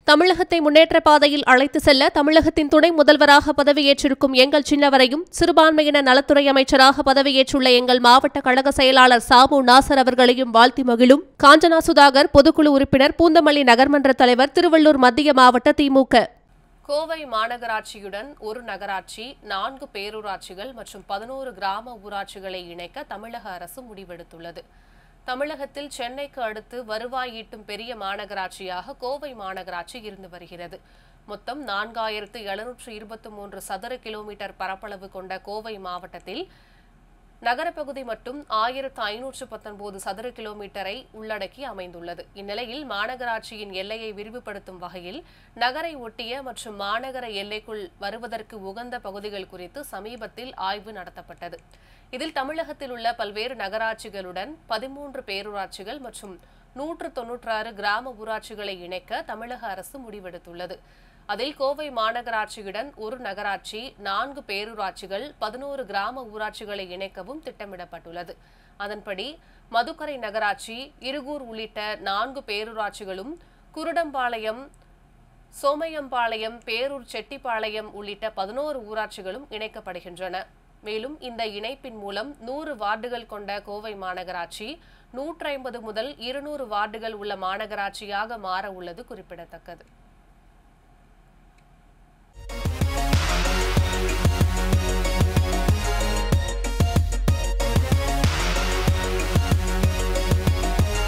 தமிழகத்தை முன்னேற்ற பாதையில் அழைத்து செல்ல தமிழகத்தின் துணை முதல்வராக பதவியேற்றிருக்கும் எங்கள் சின்னவரையும் சிறுபான்மையின நலத்துறை அமைச்சராக பதவியேற்றுள்ள எங்கள் மாவட்ட கழக செயலாளர் சாமு நாசர் அவர்களையும் வாழ்த்தி மகிழும் காஞ்சனா சுதாகர் பொதுக்குழு உறுப்பினர் பூந்தமல்லி நகர்மன்ற தலைவர் திருவள்ளூர் மத்திய மாவட்ட திமுக கோவை மாநகராட்சியுடன் ஒரு நகராட்சி நான்கு பேரூராட்சிகள் மற்றும் பதினோரு கிராம ஊராட்சிகளை இணைக்க தமிழக அரசு முடிவெடுத்துள்ளது தமிழகத்தில் சென்னைக்கு அடுத்து வருவாய் ஈட்டும் பெரிய மாநகராட்சியாக கோவை மாநகராட்சி இருந்து வருகிறது மொத்தம் நான்காயிரத்து எழுநூற்று இருபத்தி மூன்று சதுர கிலோமீட்டர் பரப்பளவு கொண்ட கோவை மாவட்டத்தில் நகரப்பகுதி மட்டும் ஆயிரத்து ஐநூற்று பத்தொன்பது சதுர கிலோமீட்டரை உள்ளடக்கி அமைந்துள்ளது இந்நிலையில் மாநகராட்சியின் எல்லையை விரிவுபடுத்தும் வகையில் நகரை ஒட்டிய மற்றும் மாநகர எல்லைக்குள் வருவதற்கு உகந்த பகுதிகள் குறித்து சமீபத்தில் ஆய்வு நடத்தப்பட்டது இதில் தமிழகத்தில் உள்ள பல்வேறு நகராட்சிகளுடன் பதிமூன்று பேரூராட்சிகள் மற்றும் நூற்று தொன்னூற்றாறு கிராம ஊராட்சிகளை இணைக்க தமிழக அரசு முடிவெடுத்துள்ளது அதில் கோவை மாநகராட்சியுடன் ஒரு நகராட்சி நான்கு பேரூராட்சிகள் பதினோரு கிராம ஊராட்சிகளை இணைக்கவும் திட்டமிடப்பட்டுள்ளது அதன்படி மதுக்கரை நகராட்சி இருகூர் உள்ளிட்ட நான்கு பேரூராட்சிகளும் குருடம்பாளையம் சோமையம்பாளையம் பேரூர் செட்டிப்பாளையம் உள்ளிட்ட பதினோரு ஊராட்சிகளும் இணைக்கப்படுகின்றன மேலும் இந்த இணைப்பின் மூலம் நூறு வார்டுகள் கொண்ட கோவை மாநகராட்சி நூற்றி ஐம்பது முதல் இருநூறு வார்டுகள் உள்ள மாநகராட்சியாக மாற உள்ளது குறிப்பிடத்தக்கது